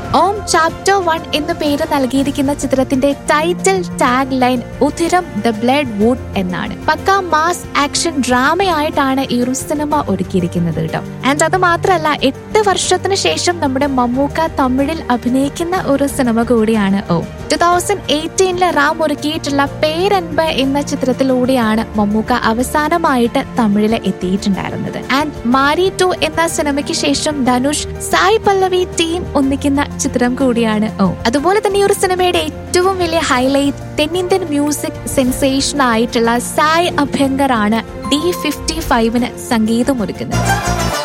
ഓം chapter one എന്ന പേര് നൽകിയിരിക്കുന്ന ചിത്രത്തിന്റെ title tag line Udhiram the blood wood എന്നാണ് പക്ക മാസ് ആക്ഷൻ ഡ്രാമയായിട്ടാണ് ഈ ഒരു സിനിമ ഒരുക്കിയിരിക്കുന്നത് കേട്ടോ ആൻഡ് അത് മാത്രമല്ല എട്ട് വർഷത്തിന് ശേഷം നമ്മുടെ മമ്മൂക്ക തമിഴിൽ അഭിനയിക്കുന്ന ഒരു സിനിമ കൂടിയാണ് ഓം ടു തൗസൻഡ് എയ്റ്റീനിലെ റാം ഒരുക്കിയിട്ടുള്ള പേരൻപ് എന്ന ചിത്രത്തിലൂടെയാണ് മമ്മൂക്ക അവസാനമായിട്ട് തമിഴില് എത്തിയിട്ടുണ്ടായിരുന്നത് ആൻഡ് മാരി ടു എന്ന സിനിമയ്ക്ക് ശേഷം ധനുഷ് സായ് പല്ലവി ടീം ഒന്നിക്കുന്ന ചിത്രം കൂടിയാണ് ഓ അതുപോലെ തന്നെ ഈ ഒരു സിനിമയുടെ ഏറ്റവും വലിയ ഹൈലൈറ്റ് തെന്നിന്ത്യൻ മ്യൂസിക് സെൻസേഷൻ ആയിട്ടുള്ള സായ് അഭ്യങ്കർ ആണ് ഡി ഫിഫ്റ്റി ഫൈവിന് സംഗീതം ഒരുക്കുന്നത്